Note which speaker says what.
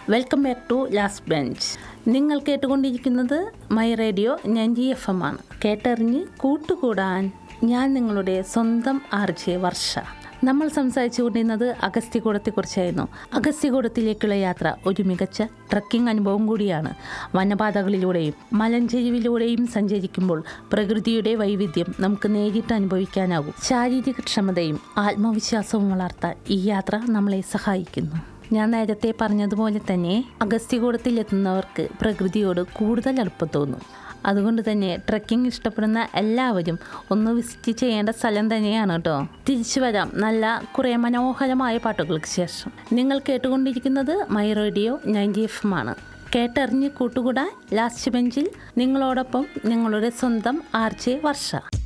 Speaker 1: welcome back to last bench നിങ്ങൾ കേട്ടുകൊണ്ടിരിക്കുന്നത് my radio ഞാൻ ജി എഫ് എം ആണ് കേട്ടറിഞ്ഞ് കൂട്ടുകൂടാൻ ഞാൻ നിങ്ങളുടെ സ്വന്തം ആർ ജെ വർഷ നമ്മൾ സംസാരിച്ചു കൊണ്ടിരുന്നത് അഗസ്ത്യകൂടത്തെക്കുറിച്ചായിരുന്നു അഗസ്ത്യകൂടത്തിലേക്കുള്ള യാത്ര ഒരു മികച്ച ട്രക്കിംഗ് അനുഭവം കൂടിയാണ് വനപാതകളിലൂടെയും മലഞ്ചെരിവിലൂടെയും സഞ്ചരിക്കുമ്പോൾ പ്രകൃതിയുടെ വൈവിധ്യം നമുക്ക് നേരിട്ട് അനുഭവിക്കാനാകും ശാരീരിക ക്ഷമതയും ആത്മവിശ്വാസവും വളർത്താൻ ഈ യാത്ര നമ്മളെ സഹായിക്കുന്നു ഞാൻ നേരത്തെ പറഞ്ഞതുപോലെ തന്നെ അഗസ്ത്യകൂടത്തിൽ എത്തുന്നവർക്ക് പ്രകൃതിയോട് കൂടുതൽ അടുപ്പം തോന്നും അതുകൊണ്ട് തന്നെ ട്രക്കിംഗ് ഇഷ്ടപ്പെടുന്ന എല്ലാവരും ഒന്ന് വിസിറ്റ് ചെയ്യേണ്ട സ്ഥലം തന്നെയാണ് കേട്ടോ തിരിച്ചു വരാം നല്ല കുറേ മനോഹരമായ പാട്ടുകൾക്ക് ശേഷം നിങ്ങൾ കേട്ടുകൊണ്ടിരിക്കുന്നത് മൈ റേഡിയോ നയൻറ്റി എഫ് ആണ് കേട്ടറിഞ്ഞ് കൂട്ടുകൂടാൻ ലാസ്റ്റ് ബെഞ്ചിൽ നിങ്ങളോടൊപ്പം നിങ്ങളുടെ സ്വന്തം ആർ ജെ വർഷ